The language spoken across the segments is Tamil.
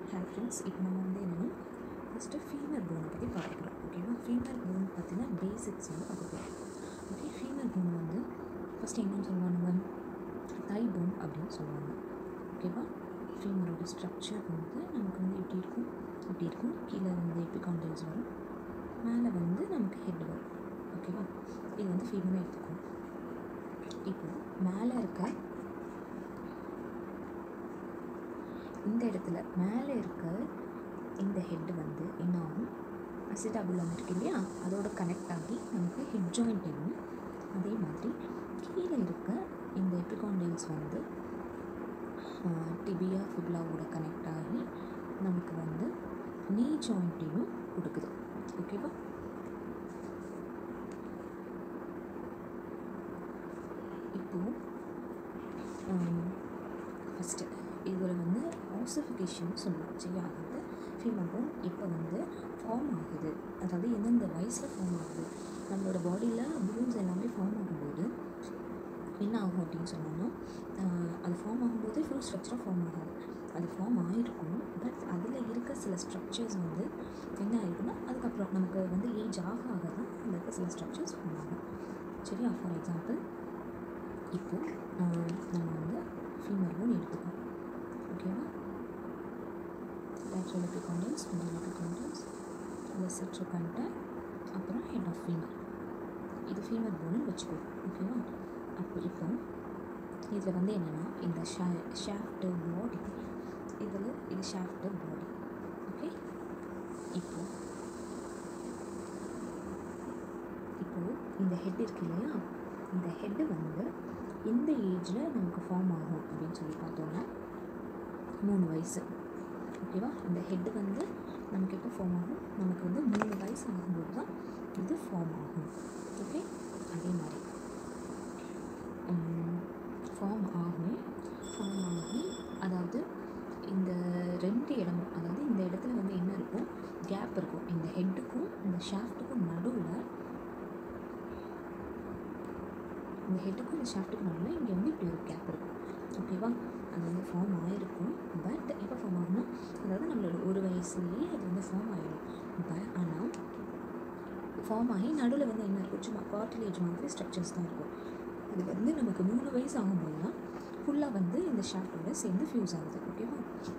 ஹே ஃப்ரெண்ட்ஸ் இப்போ நம்ம வந்து என்னென்னா ஃபஸ்ட்டு ஃபீமர் போனை பற்றி பார்க்கலாம் ஓகேவா ஃபீமர் போன் பார்த்தீங்கன்னா பேசிக்ஸ் வந்து பார்க்க போகிறோம் ஓகே ஃபீமர் போன் வந்து ஃபஸ்ட்டு என்னன்னு சொல்லுவாங்க தை போன் அப்படின்னு சொல்லுவாங்க ஓகேவா ஃபீமரோட ஸ்ட்ரக்சர் வந்து நமக்கு வந்து எப்படி இருக்கும் இப்படி இருக்கும் கீழே வந்து எபிகாண்டல்ஸ் வரும் மேலே வந்து நமக்கு ஹெட் வரும் ஓகேவா இது வந்து ஃபீமராக எடுத்துக்கும் இப்போ மேலே இருக்க இந்த இடத்துல மேலே இருக்க இந்த ஹெட் வந்து என்ன ஆகும் அசிடாபுலம் இருக்கு இல்லையா அதோட கனெக்ட் ஆகி நமக்கு ஹெட் ஜாயிண்ட் ஆகும் அதே மாதிரி கீழே இருக்க இந்த எபிகாண்டல்ஸ் வந்து டிபியா ஃபிப்லாவோட கனெக்ட் ஆகி நமக்கு வந்து நீ ஜாயிண்ட்டையும் கொடுக்குது ஓகேவா இப்போது ஃபஸ்ட்டு இதில் வந்து ஆசிஃபிகேஷன் சொல்லுவோம் சரியா அதாவது ஃபீமர் போன் இப்போ வந்து ஃபார்ம் ஆகுது அதாவது எந்தெந்த வயசில் ஃபார்ம் ஆகுது நம்மளோட பாடியில் போன்ஸ் எல்லாமே ஃபார்ம் ஆகும்போது என்ன ஆகும் அப்படின்னு சொன்னோம்னா அது ஃபார்ம் ஆகும்போது ஃபுல் ஸ்ட்ரக்சராக ஃபார்ம் ஆகாது அது ஃபார்ம் ஆகிருக்கும் பட் அதில் இருக்க சில ஸ்ட்ரக்சர்ஸ் வந்து என்ன ஆயிருக்குன்னா அதுக்கப்புறம் நமக்கு வந்து ஏஜ் ஆக ஆக தான் அதில் இருக்க சில ஸ்ட்ரக்சர்ஸ் ஃபார்ம் ஆகும் சரியா ஃபார் எக்ஸாம்பிள் இப்போது நம்ம வந்து ஃபீமர் போன் எடுத்துக்கோம் ஓகேவா lateral epicondylus middle epicondylus lesser trochanter அப்புறம் ஹெட் ஆஃப் ஃபீமர் இது ஃபீமர் போன்னு வச்சுக்கோ ஓகேவா அப்போ இப்போ இதில் வந்து என்னென்னா இந்த ஷா ஷாஃப்ட்டு பாடி இதில் இது ஷாஃப்ட்டு பாடி ஓகே இப்போ இப்போது இந்த ஹெட் இருக்கு இல்லையா இந்த ஹெட்டு வந்து எந்த ஏஜில் நமக்கு ஃபார்ம் ஆகும் அப்படின்னு சொல்லி பார்த்தோன்னா மூணு வயசு ஓகேவா இந்த ஹெட்டு வந்து நமக்கு எப்போ ஃபார்ம் ஆகும் நமக்கு வந்து மூணு வயசு ஆகும்போது தான் இது ஃபார்ம் ஆகும் ஓகே அதே மாதிரி ஃபார்ம் ஆகும் ஃபார்ம் ஆகி அதாவது இந்த ரெண்டு இடமும் அதாவது இந்த இடத்துல வந்து என்ன இருக்கும் கேப் இருக்கும் இந்த ஹெட்டுக்கும் இந்த ஷாஃப்ட்டுக்கும் நடுவில் இந்த ஹெட்டுக்கும் இந்த ஷாஃப்ட்டுக்கும் நடுவில் இங்கே வந்து இப்படி ஒரு கேப் இருக்கும் ஓகேவா அது வந்து ஃபார்ம் ஆகிருக்கும் பட் எப்போ ஃபார்ம் ஆகும்னா அதாவது நம்மளோட ஒரு வயசுலேயே அது வந்து ஃபார்ம் ஆகிடும் பட் ஆனால் ஃபார்ம் ஆகி நடுவில் வந்து என்ன இருக்கும் சும்மா கார்டிலேஜ் மாதிரி ஸ்ட்ரக்சர்ஸ் தான் இருக்கும் அது வந்து நமக்கு மூணு வயசு ஆகும்போது தான் ஃபுல்லாக வந்து இந்த ஷாஃப்டோட சேர்ந்து ஃபியூஸ் ஆகுது ஓகேவா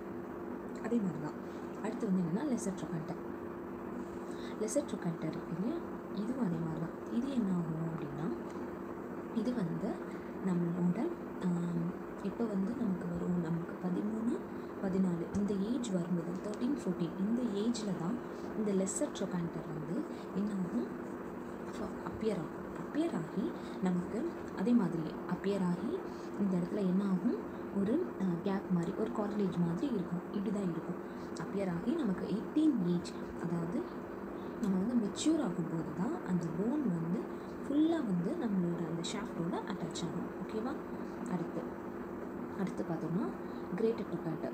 அதே மாதிரி தான் அடுத்து வந்து என்னென்னா லெசர் ட்ரொகண்டர் லெசர் ட்ரொகண்டர் இருக்கு இல்லையா இதுவும் அதே மாதிரி தான் இது என்ன ஆகும் அப்படின்னா இது வந்து நம்மளோட இப்போ வந்து நமக்கு வரும் நமக்கு பதிமூணு பதினாலு இந்த ஏஜ் வரும்போது தேர்ட்டீன் ஃபோர்டீன் இந்த ஏஜில் தான் இந்த லெஸ்ஸர் ட்ரொகான்டர் வந்து என்ன ஆகும் அப்பியர் ஆகும் அப்பியர் ஆகி நமக்கு அதே மாதிரி அப்பியர் ஆகி இந்த இடத்துல என்ன ஆகும் ஒரு கேப் மாதிரி ஒரு கார்லேஜ் மாதிரி இருக்கும் இப்படி தான் இருக்கும் அப்பியர் ஆகி நமக்கு எயிட்டீன் ஏஜ் அதாவது நம்ம வந்து மெச்சூர் ஆகும்போது தான் அந்த போன் வந்து ஃபுல்லாக வந்து நம்மளோட அந்த ஷாஃப்டோட அட்டாச் ஆகும் ஓகேவா அடுத்து அடுத்து பார்த்தோம்னா கிரேட்டர் ட்ரொகாண்டர்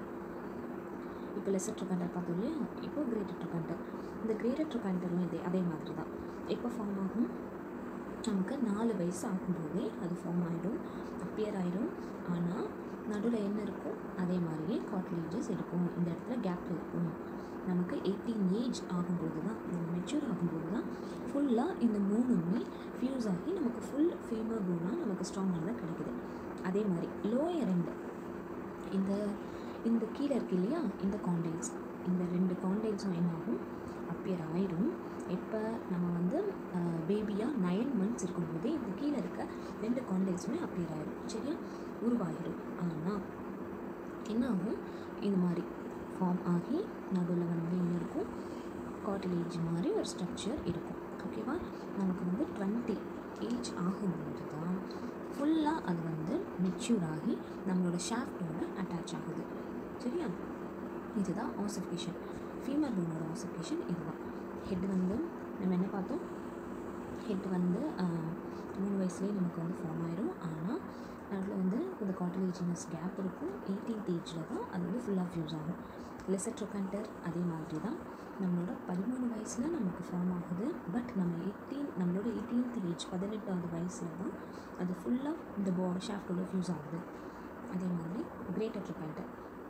இப்போ லெசர் ட்ரொகாண்டர் பார்த்தோம் இல்லையா இப்போ கிரேட்டர் ட்ரொகாண்டர் இந்த கிரேட்டர் ட்ரொகாண்டரும் இதே அதே மாதிரி தான் எப்போ ஃபார்ம் ஆகும் நமக்கு நாலு வயசு ஆகும்போதே அது ஃபார்ம் ஆகிடும் அப்பியர் ஆகிடும் ஆனால் நடுவில் என்ன இருக்கும் அதே மாதிரியே காட்லேஜஸ் இருக்கும் இந்த இடத்துல கேப் இருக்கும் நமக்கு எயிட்டீன் ஏஜ் ஆகும்போது தான் நம்ம மெச்சூர் ஆகும்போது தான் ஃபுல்லாக இந்த மூணுமே ஃபியூஸ் ஆகி நமக்கு ஃபுல் ஃபீமர் போனாக நமக்கு ஸ்ட்ராங்கானதாக கிடைக்குது அதே மாதிரி லோயர் எண்டு இந்த இந்த கீழே இருக்கு இல்லையா இந்த காண்டைல்ஸ் இந்த ரெண்டு காண்டைல்ஸும் என்ன ஆகும் அப்பியர் ஆயிடும் எப்போ நம்ம வந்து பேபியாக நைன் மந்த்ஸ் இருக்கும்போதே இந்த கீழே இருக்க ரெண்டு காண்டைல்ஸுமே அப்பியர் ஆயிடும் சரியா உருவாகிடும் ஆனால் என்ன ஆகும் இது மாதிரி ஃபார்ம் ஆகி நடுவில் வந்து என்ன இருக்கும் காட்டிலேஜ் மாதிரி ஒரு ஸ்ட்ரக்சர் இருக்கும் ஓகேவா நமக்கு வந்து டுவெண்ட்டி ஏஜ் ஆகும்போது தான் ஃபுல்லாக அது வந்து மெச்சூர் ஆகி நம்மளோட ஷாஃப்டோட அட்டாச் ஆகுது சரியா இதுதான் ஆசிஃபிகேஷன் ஃபீமர் போனோட ஆசிஃபிகேஷன் இதுதான் ஹெட் வந்து நம்ம என்ன பார்த்தோம் ஹெட் வந்து மூணு வயசுலேயே நமக்கு வந்து ஃபார்ம் ஆயிடும் ஆனால் அதில் வந்து இந்த காட்டிலேஜினஸ் கேப் இருக்கும் எயிட்டீன்த் ஏஜில் தான் அது வந்து ஃபுல்லாக ஃபியூஸ் ஆகும் லெசர் ட்ரொகண்டர் அதே மாதிரி தான் நம்மளோட பதிமூணு வயசில் நமக்கு ஃபார்ம் ஆகுது பட் நம்ம எயிட்டீன் நம்மளோட எயிட்டீன்த் ஏஜ் பதினெட்டாவது வயசில் தான் அது ஃபுல்லாக இந்த போ ஷாஃப்டோட ஃபியூஸ் ஆகுது அதே மாதிரி கிரேட்டர் ட்ரொகண்டர்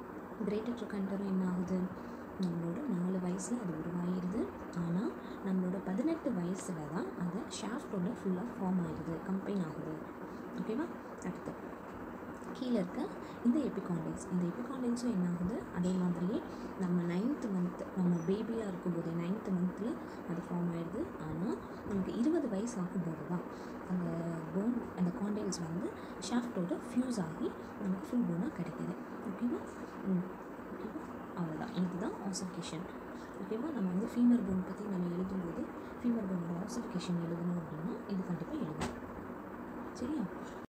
கிரேட்டர் ட்ரொக்கண்டரும் என்ன ஆகுது நம்மளோட நாலு வயசில் அது உருவாகிடுது ஆனால் நம்மளோட பதினெட்டு வயசில் தான் அது ஷாஃப்டோட ஃபுல்லாக ஃபார்ம் ஆகிடுது கம்பைன் ஆகுது ஓகேவா அடுத்து கீழே இருக்க இந்த எபிகாண்டல்ஸ் இந்த எபிகாண்டல்ஸும் என்ன ஆகுது அதே மாதிரியே நம்ம நைன்த்து மந்த் நம்ம பேபியாக இருக்கும்போதே நைன்த்து மந்த்தில் அது ஃபார்ம் ஆயிடுது ஆனால் நமக்கு இருபது வயசு ஆகும்போது தான் அந்த போன் அந்த காண்டைல்ஸ் வந்து ஷாஃப்டோட ஃப்யூஸ் ஆகி நமக்கு ஃபுல் போனாக கிடைக்குது ஓகேவா ம் ஓகேவா அவ்வளோதான் இதுதான் ஆசிஃபிகேஷன் ஓகேவா நம்ம வந்து ஃபீமர் போன் பற்றி நம்ம எழுதும்போது ஃபீமர் போனோட ஆசிஃபிகேஷன் எழுதணும் அப்படின்னா இது கண்டிப்பாக எழுதணும் சரியா